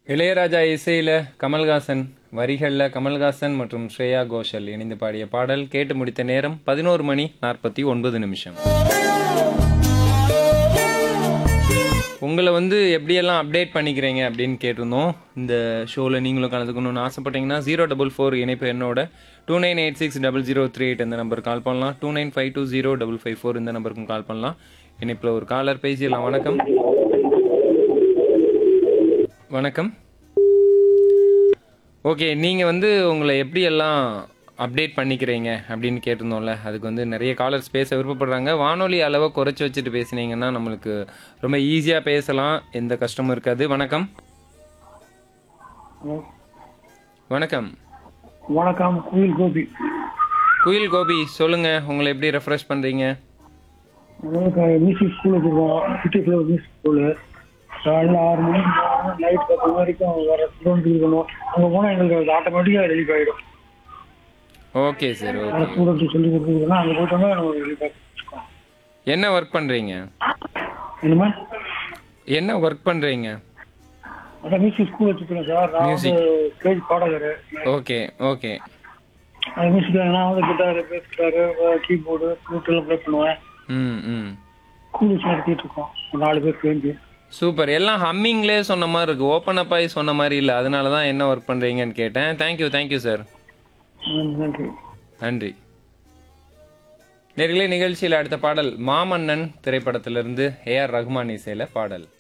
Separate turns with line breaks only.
இளையராஜா இசையில கமல்ஹாசன் வரிகளில் கமல்ஹாசன் மற்றும் ஸ்ரேயா கோஷல் இணைந்து பாடிய பாடல் கேட்டு முடித்த நேரம் பதினோரு மணி நாற்பத்தி ஒன்பது நிமிஷம் உங்களை வந்து எப்படியெல்லாம் அப்டேட் பண்ணிக்கிறீங்க அப்படின்னு கேட்டிருந்தோம் இந்த ஷோவில் நீங்களும் கலந்துக்கணும்னு ஆசைப்பட்டீங்கன்னா ஜீரோ டபுள் ஃபோர் இணைப்பு என்னோட two nine eight six double zero three eight இந்த நம்பருக்கு கால் பண்ணலாம் two nine five two zero double five four இந்த நம்பருக்கும் கால் பண்ணலாம் இணைப்பில் ஒரு காலர் பேசிடலாம் வணக்கம் வணக்கம் ஓகே நீங்கள் வந்து உங்களை எப்படியெல்லாம் அப்டேட் பண்ணிக்கிறீங்க அப்படின்னு கேட்டிருந்தோம்ல அதுக்கு வந்து நிறைய காலர்ஸ் பேச விருப்பப்படுறாங்க வானொலி அளவை குறைச்சி வச்சுட்டு பேசுனீங்கன்னா நம்மளுக்கு ரொம்ப ஈஸியாக பேசலாம் எந்த கஷ்டமும் இருக்காது வணக்கம்
ஹலோ
வணக்கம்
வணக்கம் குயில் கோபி
குயில் கோபி சொல்லுங்கள் உங்களை எப்படி ரெஃப்ரெஷ் பண்ணுறீங்க
உங்களுக்கு மியூசிக் ஸ்கூல் வச்சுருக்கோம் சிட்டி ஃப்ளவர் மியூசிக் ஸ்கூலு காலையில் ஆறு மணிக்கு போனோம் நைட் பத்து மணி வரைக்கும் வேறு ஸ்டூடெண்ட் இருக்கணும் அங்கே போனால் எங்களுக்கு அது ஆட்டோமேட்டிக்காக ரிலீஃப் ஆகிடும்
ஓகே சார் ஓகே
வேறு ஸ்டூடெண்ட்ஸ் சொல்லி கொடுக்குறதுனா அங்கே போயிட்டோம்னா நம்ம ரிலீஃப் ஆகிடும்
என்ன ஒர்க் பண்ணுறீங்க
என்னமா
என்ன ஒர்க் பண்ணுறீங்க
அதான் மியூசிக் ஸ்கூல் வச்சுருக்கேன் சார் நான் வந்து ஸ்டேஜ் பாடகர்
ஓகே ஓகே
அது மியூசிக் நான் வந்து guitar bass guitar keyboard flute எல்லாம் ப்ளே பண்ணுவேன்
ம் ம்
ஸ்கூல் வச்சு நடத்திட்டு இருக்கோம் ஒரு நாலு பேர் சேர்ந்து
சூப்பர் எல்லாம் ஹம்மிங்லே சொன்ன மாதிரி இருக்கு ஓப்பன் அப் ஆகி சொன்ன மாதிரி இல்லை அதனால தான் என்ன ஒர்க் பண்ணுறீங்கன்னு கேட்டேன் தேங்க்யூ தேங்க்யூ சார்
நன்றி
நன்றி நேர்களே நிகழ்ச்சியில் அடுத்த பாடல் மாமன்னன் திரைப்படத்திலிருந்து ஏஆர் ரஹ்மான் இசையில் பாடல்